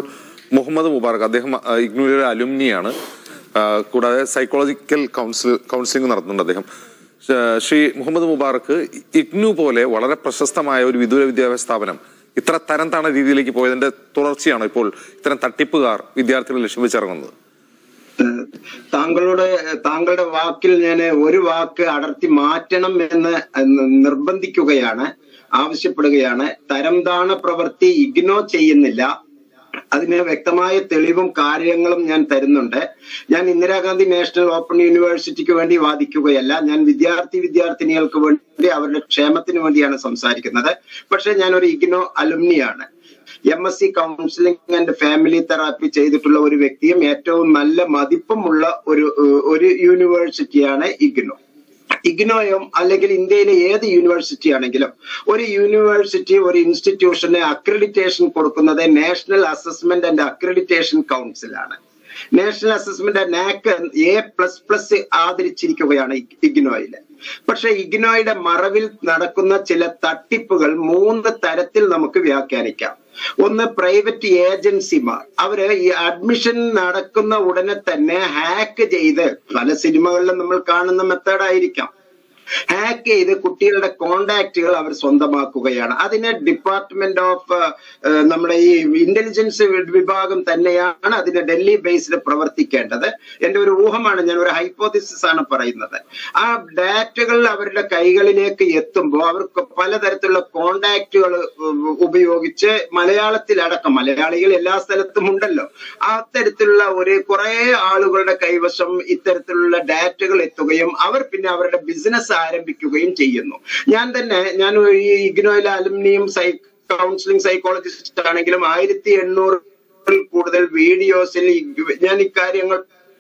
മുഹമ്മദ് മുബാറക് അദ്ദേഹം ആ, ഇഗ്നോയുടെ അലുമിനിയാണ് ആ, കൂടാതെ സൈക്കോളജിക്കൽ കൗൺസിൽ കൗൺസിലിംഗ് നടത്തുന്നുണ്ട് അദ്ദേഹം ആ, ശ്രീ മുഹമ്മദ് മുബാറക്ക് ഇഗ്നു പോലെ വളരെ പ്രശസ്തമായ ഒരു വിദൂര വിദ്യാഭ്യാസ സ്ഥാപനം ഇത്ര തരം താണ രീതിയിലേക്ക് പോയതിന്റെ തുടർച്ചയാണ് ഇപ്പോൾ ഇത്തരം തട്ടിപ്പുകാർ വിദ്യാർത്ഥികളെ ലക്ഷ്യം വെച്ചിറങ്ങുന്നത് ഏഹ് താങ്കളോട് താങ്കളുടെ വാക്കിൽ ഞാൻ ഒരു വാക്ക് അടർത്തി മാറ്റണം എന്ന് നിർബന്ധിക്കുകയാണ് ആവശ്യപ്പെടുകയാണ് തരംതാണ പ്രവൃത്തി ഇഗ്നോ ചെയ്യുന്നില്ല അതിന് വ്യക്തമായ തെളിവും കാര്യങ്ങളും ഞാൻ തരുന്നുണ്ട് ഞാൻ ഇന്ദിരാഗാന്ധി നാഷണൽ ഓപ്പൺ യൂണിവേഴ്സിറ്റിക്ക് വേണ്ടി വാദിക്കുകയല്ല ഞാൻ വിദ്യാർത്ഥി വിദ്യാർത്ഥിനികൾക്ക് വേണ്ടി അവരുടെ ക്ഷേമത്തിന് വേണ്ടിയാണ് സംസാരിക്കുന്നത് പക്ഷെ ഞാൻ ഒരു ഇഗ്നോ അലുമിനിയാണ് M S C counselling and family therapy ചെയ്തിട്ടുള്ള ഒരു വ്യക്തിയും ഏറ്റവും നല്ല മതിപ്പുമുള്ള ഒരു ഏഹ്, ഒരു യൂണിവേഴ്സിറ്റിയാണ് ഇഗ്നോ ഇഗ്നോയും അല്ലെങ്കിൽ ഇന്ത്യയിലെ ഏത് യൂണിവേഴ്സിറ്റി ആണെങ്കിലും ഒരു യൂണിവേഴ്സിറ്റി ഒരു ഇൻസ്റ്റിറ്റ്യൂഷന് അക്രഡിറ്റേഷൻ കൊടുക്കുന്നത് നാഷണൽ അസസ്മെന്റ് ആൻഡ് അക്രഡിറ്റേഷൻ കൗൺസിലാണ് national assessment NAAC A plus plus ആദരിച്ചിരിക്കുകയാണ് ഇഗ്- ഇഗ്നോയില് പക്ഷെ ഇഗ്നോയുടെ മറവിൽ നടക്കുന്ന ചില തട്ടിപ്പുകൾ മൂന്ന് തരത്തിൽ നമുക്ക് വ്യാഖ്യാനിക്കാം ഒന്ന് പ്രൈവറ്റ് ഏജൻസിമാർ അവര് ഈ അഡ്മിഷൻ നടക്കുന്ന ഉടനെ തന്നെ ഹാക്ക് ചെയ്ത് പല സിനിമകളിലും നമ്മൾ കാണുന്ന മെത്തേഡായിരിക്കാം ഹാക്ക് ചെയ്ത് കുട്ടികളുടെ കോണ്ടാക്റ്റുകൾ അവർ സ്വന്തമാക്കുകയാണ് അതിന് ഡിപ്പാർട്ട്മെന്റ് ഓഫ് നമ്മുടെ ഈ ഇന്റലിജൻസ് വിഭാഗം തന്നെയാണ് അതിന് ഡൽഹി ബേസ്ഡ് പ്രവർത്തിക്കേണ്ടത് എന്റെ ഒരു ഊഹമാണ് ഞാൻ ഒരു ഹൈപ്പോതിസിസ് ആണ് പറയുന്നത് ആ ഡാറ്റകൾ അവരുടെ കൈകളിലേക്ക് എത്തുമ്പോൾ അവർക്ക് പലതരത്തിലുള്ള കോണ്ടാക്റ്റുകൾ ഉപയോഗിച്ച് മലയാളത്തിലടക്കം മലയാളികൾ എല്ലാ സ്ഥലത്തും ഉണ്ടല്ലോ അത്തരത്തിലുള്ള ഒരു കുറെ ആളുകളുടെ കൈവശം ഇത്തരത്തിലുള്ള ഡാറ്റകൾ എത്തുകയും അവർ പിന്നെ അവരുടെ ബിസിനസ് ആരംഭിക്കുകയും ചെയ്യുന്നു ഞാൻ തന്നെ ഞാൻ ഈ ഇഗ്നോയിലെ അലുമിനിയം സൈ കൗൺസിലിംഗ് സൈക്കോളജിസ്റ്റ് ആണെങ്കിലും ആയിരത്തി എണ്ണൂറിൽ കൂടുതൽ വീഡിയോസിൽ ഈ- ഞാൻ ഇക്കാര്യങ്ങൾ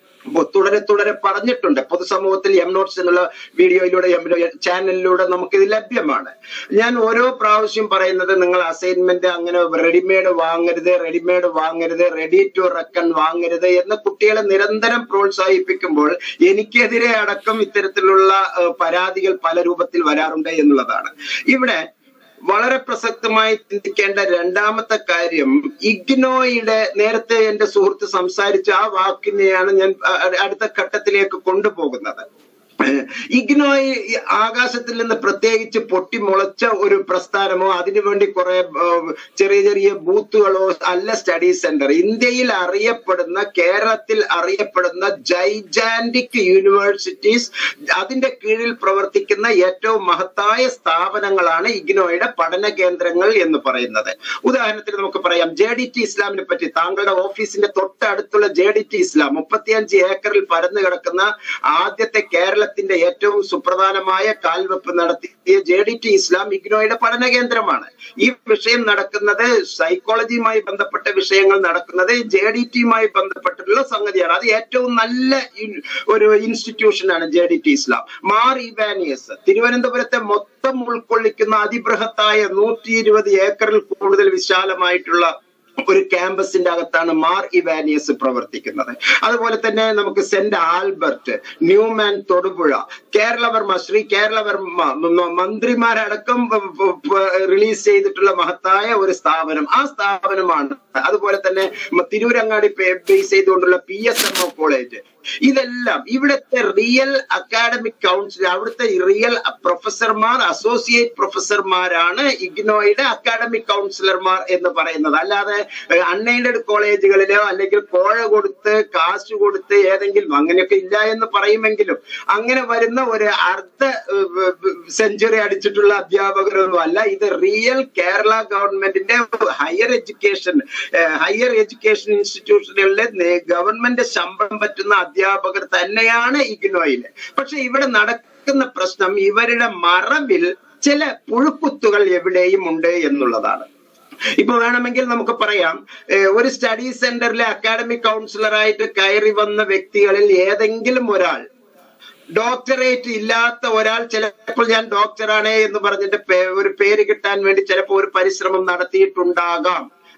തുടരെ തുടരെ പറഞ്ഞിട്ടുണ്ട് പൊതുസമൂഹത്തിൽ എം നോട്ട്സ് എന്നുള്ള വീഡിയോയിലൂടെ എം ചാനലിലൂടെ നമുക്ക് ഇത് ലഭ്യമാണ് ഞാൻ ഓരോ പ്രാവശ്യം പറയുന്നത് നിങ്ങൾ അസൈൻമെന്റ് അങ്ങനെ റെഡിമെയ്ഡ് വാങ്ങരുത് റെഡിമെയ്ഡ് വാങ്ങരുത് റെഡി ടു റെക്കൺ വാങ്ങരുത് എന്ന് കുട്ടികളെ നിരന്തരം പ്രോത്സാഹിപ്പിക്കുമ്പോൾ എനിക്കെതിരെ അടക്കം ഇത്തരത്തിലുള്ള ഏഹ്, പരാതികൾ പല രൂപത്തിൽ വരാറുണ്ട് എന്നുള്ളതാണ് ഇവിടെ വളരെ പ്രസക്തമായി ചിന്തിക്കേണ്ട രണ്ടാമത്തെ കാര്യം ഇഗ്നോയുടെ നേരത്തെ എന്റെ സുഹൃത്ത് സംസാരിച്ച ആ വാക്കിനെയാണ് ഞാൻ അ- അടുത്ത ഘട്ടത്തിലേക്ക് കൊണ്ടുപോകുന്നത് ഏഹ് ഇഗ്നോയി ഈ ആകാശത്തിൽ നിന്ന് പ്രത്യേകിച്ച് പൊട്ടിമുളച്ച ഒരു പ്രസ്ഥാനമോ അതിനുവേണ്ടി കുറെ ഏഹ്, ചെറിയ ചെറിയ ബൂത്തുകളോ അല്ല സ്റ്റഡി സെന്റർ ഇന്ത്യയിൽ അറിയപ്പെടുന്ന കേരളത്തിൽ അറിയപ്പെടുന്ന ജൈജാൻറ്റിക് യൂണിവേഴ്സിറ്റീസ് അതിന്റെ കീഴിൽ പ്രവർത്തിക്കുന്ന ഏറ്റവും മഹത്തായ സ്ഥാപനങ്ങളാണ് ഇഗ്നോയുടെ പഠന കേന്ദ്രങ്ങൾ എന്ന് പറയുന്നത് ഉദാഹരണത്തിന് നമുക്ക് പറയാം ജെ ഡി ടി ഇസ്ലാമിനെ പറ്റി താങ്കളുടെ ഓഫീസിന്റെ തൊട്ടടുത്തുള്ള ജെ ഡി ടി ഇസ്ലാം മുപ്പത്തിയഞ്ച് ഏക്കറിൽ പരന്നു കിടക്കുന്ന ആദ്യത്തെ കേരളത്തിന്റെ ഏറ്റവും സുപ്രധാനമായ കാൽവെപ്പ് നടത്തിയ ജെ ഡി ടി ഇസ്ലാം ഇഗ്നോയുടെ പഠന കേന്ദ്രമാണ് ഈ വിഷയം നടക്കുന്നത് സൈക്കോളജിയുമായി ബന്ധപ്പെട്ട വിഷയങ്ങൾ നടക്കുന്നത് ജെ ഡി ടിയുമായി ബന്ധപ്പെട്ടിട്ടുള്ള സംഗതിയാണ് അത് ഏറ്റവും നല്ല ഇൻ- ഒരു ഇൻസ്റ്റിറ്റ്യൂഷനാണ് J D T Islam Mar Ivanios തിരുവനന്തപുരത്തെ മൊത്തം ഉൾക്കൊള്ളിക്കുന്ന അതിബൃഹത്തായ നൂറ്റി ഇരുപത് ഏക്കറിൽ കൂടുതൽ വിശാലമായിട്ടുള്ള ഒരു ക്യാമ്പസിന്റെ അകത്താണ് മാർ ഇവാനിയസ് പ്രവർത്തിക്കുന്നത് അതുപോലെ തന്നെ നമുക്ക് saint Albert Newman Thodupuzha Kerala Varma Sree Kerala Varma മ- മന്ത്രിമാരടക്കം റിലീസ് ചെയ്തിട്ടുള്ള മഹത്തായ ഒരു സ്ഥാപനം ആ സ്ഥാപനമാണ് അതുപോലെ തന്നെ മ- തിരൂരങ്ങാടി ബേസ് ചെയ്തുകൊണ്ടുള്ള P S M O college ഇതെല്ലാം ഇവിടുത്തെ റിയൽ അക്കാഡമിക് കൗൺസിൽ അവിടുത്തെ റിയൽ പ്രൊഫസർമാർ അസോസിയേറ്റ് പ്രൊഫസർമാരാണ് ഇഗ്നോയുടെ അക്കാഡമിക് കൗൺസിലർമാർ എന്ന് പറയുന്നത് അല്ലാതെ അൺഎയ്ഡഡ് കോളേജുകളിലോ അല്ലെങ്കിൽ കോഴ കൊടുത്ത് കാശ് കൊടുത്ത് ഏതെങ്കിലും അങ്ങനെയൊക്കെ ഇല്ല എന്ന് പറയുമെങ്കിലും അങ്ങനെ വരുന്ന ഒരു അർദ്ധ സെഞ്ചുറി അടിച്ചിട്ടുള്ള അധ്യാപകരൊന്നും അല്ല ഇത് റിയൽ കേരള ഗവൺമെന്റിന്റെ ഹയർ എഡ്യൂക്കേഷൻ ഹയർ എഡ്യൂക്കേഷൻ ഇൻസ്റ്റിറ്റ്യൂഷനുകളിലെ നേ- ഗവൺമെന്റ് ശമ്പളം പറ്റുന്ന അധ്യാപകർ തന്നെയാണ് ഇഗ്നോയില് പക്ഷെ ഇവിടെ നടക്കുന്ന പ്രശ്നം ഇവരുടെ മറവിൽ ചില പുഴുക്കുത്തുകൾ എവിടെയും ഉണ്ട് എന്നുള്ളതാണ് ഇപ്പൊ വേണമെങ്കിൽ നമുക്ക് പറയാം ഏഹ് ഒരു സ്റ്റഡി സെന്ററിലെ അക്കാഡമിക് കൗൺസിലറായിട്ട് കയറി വന്ന വ്യക്തികളിൽ ഏതെങ്കിലും ഒരാൾ ഡോക്ടറേറ്റ് ഇല്ലാത്ത ഒരാൾ ചിലപ്പോൾ ഞാൻ ഡോക്ടറാണ് എന്ന് പറഞ്ഞിട്ട് പേ- ഒരു പേര് കിട്ടാൻ വേണ്ടി ചിലപ്പോൾ ഒരു പരിശ്രമം നടത്തിയിട്ടുണ്ടാകാം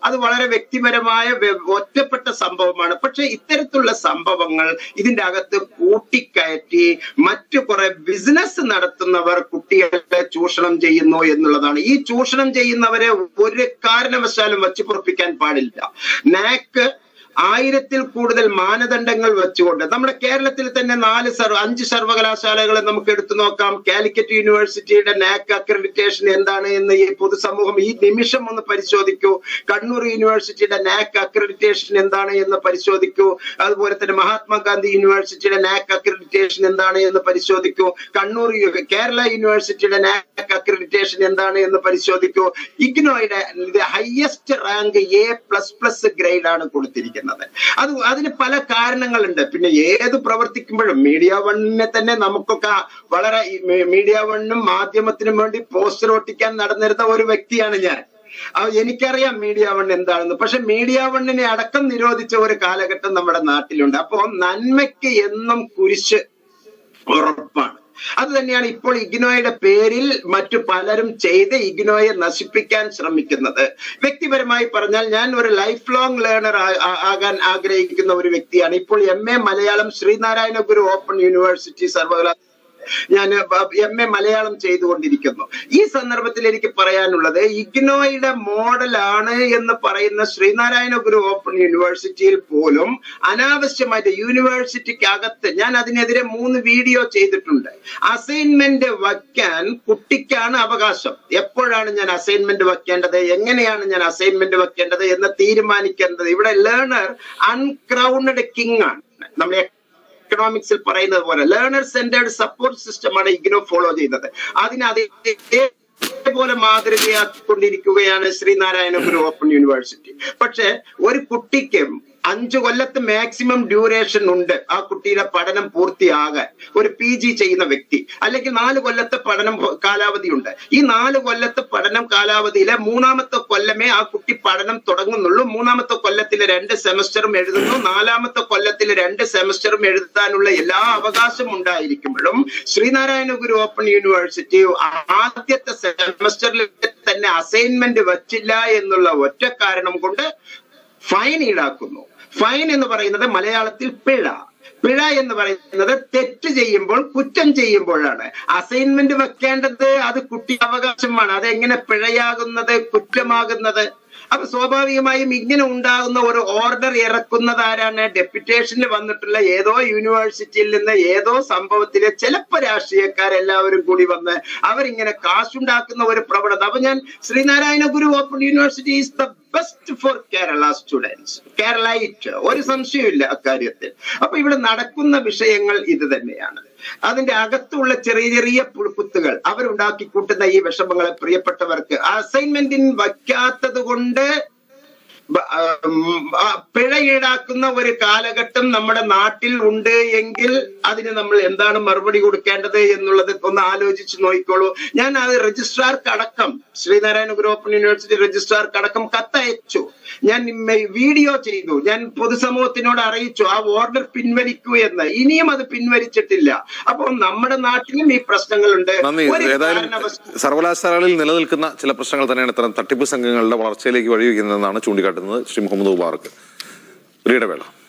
അത് വളരെ വ്യക്തിപരമായ വ്യ- ഒറ്റപ്പെട്ട സംഭവമാണ് പക്ഷെ ഇത്തരത്തിലുള്ള സംഭവങ്ങൾ ഇതിന്റെ അകത്ത് കൂട്ടിക്കയറ്റി മറ്റു കുറെ ബിസിനസ് നടത്തുന്നവർ കുട്ടികളെ ചൂഷണം ചെയ്യുന്നു എന്നുള്ളതാണ് ഈ ചൂഷണം ചെയ്യുന്നവരെ ഒരു കാരണവശാലും വച്ചു പൊറപ്പിക്കാൻ പാടില്ല നാക്ക് ആയിരത്തിൽ കൂടുതൽ മാനദണ്ഡങ്ങൾ വെച്ചുകൊണ്ട് നമ്മുടെ കേരളത്തിൽ തന്നെ നാല് സർവ അഞ്ച് സർവകലാശാലകളെ നമുക്ക് എടുത്തു നോക്കാം കാലിക്കറ്റ് യൂണിവേഴ്സിറ്റിയുടെ നാക് അക്രഡിറ്റേഷൻ എന്താണ് എന്ന് ഈ പൊതുസമൂഹം ഈ നിമിഷം ഒന്ന് പരിശോധിക്കൂ കണ്ണൂർ യൂണിവേഴ്സിറ്റിയുടെ നാക് അക്രഡിറ്റേഷൻ എന്താണ് എന്ന് പരിശോധിക്കൂ അതുപോലെ തന്നെ മഹാത്മാഗാന്ധി യൂണിവേഴ്സിറ്റിയുടെ നാക് അക്രഡിറ്റേഷൻ എന്താണ് എന്ന് പരിശോധിക്കൂ കണ്ണൂർ യു- കേരള യൂണിവേഴ്സിറ്റിയുടെ നാക് അക്രഡിറ്റേഷൻ എന്താണ് എന്ന് പരിശോധിക്കൂ ഇഗ്നോയുടെ highest rank A plus plus grade ആണ് കൊടുത്തിരിക്കുന്നത് അത് അതിന് പല കാരണങ്ങളുണ്ട് പിന്നെ ഏത് പ്രവർത്തിക്കുമ്പോഴും മീഡിയ വണ്ണിനെ തന്നെ നമുക്കൊക്കെ വളരെ ഈ മീ- മീഡിയ വണ്ണും മാധ്യമത്തിനും വേണ്ടി പോസ്റ്റർ ഒട്ടിക്കാൻ നടന്നിരുന്ന ഒരു വ്യക്തിയാണ് ഞാൻ അപ്പൊ എനിക്കറിയാം മീഡിയ വൺ എന്താണെന്ന് പക്ഷെ മീഡിയ വണ്ണിനെ അടക്കം നിരോധിച്ച ഒരു കാലഘട്ടം നമ്മുടെ നാട്ടിലുണ്ട് അപ്പോ നന്മയ്ക്ക് എന്നും കുരിശ് ഉറപ്പാണ് അത് തന്നെയാണ് ഇപ്പോൾ ഇഗ്നോയുടെ പേരിൽ മറ്റു പലരും ചെയ്ത് ഇഗ്നോയെ നശിപ്പിക്കാൻ ശ്രമിക്കുന്നത് വ്യക്തിപരമായി പറഞ്ഞാൽ ഞാൻ ഒരു ലൈഫ് ലോങ് ലേണർ ആകാൻ ആഗ്രഹിക്കുന്ന ഒരു വ്യക്തിയാണ് ഇപ്പോൾ M A Malayalam Sree Narayana Guru open university സർവകലാശാല ഞാൻ എം എ മലയാളം ചെയ്തുകൊണ്ടിരിക്കുന്നു ഈ സന്ദർഭത്തിൽ എനിക്ക് പറയാനുള്ളത് ഇഗ്നോയുടെ മോഡലാണ് എന്ന് പറയുന്ന ശ്രീനാരായണ ഗുരു ഓപ്പൺ യൂണിവേഴ്സിറ്റിയിൽ പോലും അനാവശ്യമായിട്ട് യൂണിവേഴ്സിറ്റിക്ക് അകത്ത് ഞാൻ അതിനെതിരെ മൂന്ന് വീഡിയോ ചെയ്തിട്ടുണ്ട് അസൈൻമെന്റ് വയ്ക്കാൻ കുട്ടിക്കാണ് അവകാശം എപ്പോഴാണ് ഞാൻ അസൈൻമെന്റ് വെക്കേണ്ടത് എങ്ങനെയാണ് ഞാൻ അസൈൻമെന്റ് വെക്കേണ്ടത് എന്ന് തീരുമാനിക്കേണ്ടത് ഇവിടെ ലേണർ അൺക്രൗണ്ടഡ് കിങ് ആണ് നമ്മൾ എക്കണോമിക്സിൽ പറയുന്നത് പോലെ ലേണർ സെന്റേഡ് സപ്പോർട്ട് സിസ്റ്റമാണ് ഇഗ്നോ ഫോളോ ചെയ്യുന്നത് അതിന് അതേപോലെ മാതൃകയാക്കിക്കൊണ്ടിരിക്കുകയാണ് ശ്രീനാരായണ ഗുരു ഓപ്പൺ യൂണിവേഴ്സിറ്റി പക്ഷെ ഒരു കുട്ടിക്ക് അഞ്ചു കൊല്ലത്ത് മാക്സിമം ഡ്യൂറേഷൻ ഉണ്ട് ആ കുട്ടിയുടെ പഠനം പൂർത്തിയാകാൻ ഒരു പി ജി ചെയ്യുന്ന വ്യക്തി അല്ലെങ്കിൽ നാല് കൊല്ലത്തെ പഠനം കാലാവധി ഉണ്ട് ഈ നാല് കൊല്ലത്തെ പഠനം കാലാവധിയിലെ മൂന്നാമത്തെ കൊല്ലമേ ആ കുട്ടി പഠനം തുടങ്ങുന്നുള്ളൂ മൂന്നാമത്തെ കൊല്ലത്തിലെ രണ്ട് സെമസ്റ്ററും എഴുതുന്നു നാലാമത്തെ കൊല്ലത്തിലെ രണ്ട് സെമസ്റ്ററും എഴുതാനുള്ള എല്ലാ അവകാശം ഉണ്ടായിരിക്കുമ്പോഴും ശ്രീനാരായണ ഗുരു ഓപ്പൺ യൂണിവേഴ്സിറ്റി ആദ്യത്തെ സെമസ്റ്ററിൽ തന്നെ അസൈൻമെന്റ് വച്ചില്ല എന്നുള്ള ഒറ്റ കാരണം കൊണ്ട് ഫൈൻ ഈടാക്കുന്നു ഫൈൻ എന്ന് പറയുന്നത് മലയാളത്തിൽ പിഴ പിഴ എന്ന് പറയുന്നത് തെറ്റ് ചെയ്യുമ്പോൾ കുറ്റം ചെയ്യുമ്പോഴാണ് അസൈൻമെന്റ് വെക്കേണ്ടത് അത് കുട്ടി അവകാശമാണ് അതെങ്ങനെ പിഴയാകുന്നത് കുറ്റമാകുന്നത് അപ്പൊ സ്വാഭാവികമായും ഇങ്ങനെ ഉണ്ടാകുന്ന ഒരു ഓർഡർ ഇറക്കുന്നത് ആരാണ് ഡെപ്യൂട്ടേഷനിൽ വന്നിട്ടുള്ള ഏതോ യൂണിവേഴ്സിറ്റിയിൽ നിന്ന് ഏതോ സംഭവത്തിലെ ചിലപ്പോ രാഷ്ട്രീയക്കാരെല്ലാവരും കൂടി വന്ന് അവരിങ്ങനെ കാശുണ്ടാക്കുന്ന ഒരു പ്രവണത അപ്പൊ ഞാൻ Sree Narayana Guru open university is the best for Kerala students Keralite ഒരു സംശയമില്ല അക്കാര്യത്തിൽ അപ്പൊ ഇവിടെ നടക്കുന്ന വിഷയങ്ങൾ ഇത് തന്നെയാണ് അതിന്റെ അകത്തുള്ള ചെറിയ ചെറിയ പുഴുക്കുത്തുകൾ അവരുണ്ടാക്കി കൂട്ടുന്ന ഈ വിഷമങ്ങളെ പ്രിയപ്പെട്ടവർക്ക് അസൈൻമെന്റിന് വയ്ക്കാത്തത് കൊണ്ട് ബ- ഉം, ആ പിഴ ഈടാക്കുന്ന ഒരു കാലഘട്ടം നമ്മുടെ നാട്ടിൽ ഉണ്ട് എങ്കിൽ അതിന് നമ്മൾ എന്താണ് മറുപടി കൊടുക്കേണ്ടത് എന്നുള്ളത് ഒന്ന് ആലോചിച്ച് നോക്കിക്കോളൂ ഞാൻ അത് രജിസ്ട്രാർക്ക് അടക്കം ശ്രീനാരായണ ഗുരു ഓപ്പൺ യൂണിവേഴ്സിറ്റി രജിസ്ട്രാർക്ക് അടക്കം കത്തയച്ചു ഞാൻ മെ- വീഡിയോ ചെയ്തു ഞാൻ പൊതുസമൂഹത്തിനോട് അറിയിച്ചു ആ ഓർഡർ പിൻവലിക്കൂ എന്ന് ഇനിയും അത് പിൻവലിച്ചിട്ടില്ല അപ്പോൾ നമ്മുടെ നാട്ടിലും ഈ പ്രശ്നങ്ങളുണ്ട് നന്ദി ഒരു ഏതായാലും കാരണവശാലും സർവകലാശാലകളിൽ നിലനിൽക്കുന്ന ചില പ്രശ്നങ്ങൾ തന്നെയാണ് ഇത്തരം തട്ടിപ്പ് സംഘങ്ങളുടെ വളർച്ചയിലേക്ക് വഴിവെക്കുന്നതെന്നാണ് ചൂണ്ടിക്കാട്ടുന്നത് ശ്രീ മുഹമ്മദ് മുബാറക്ക് ഒരു ഇടവേള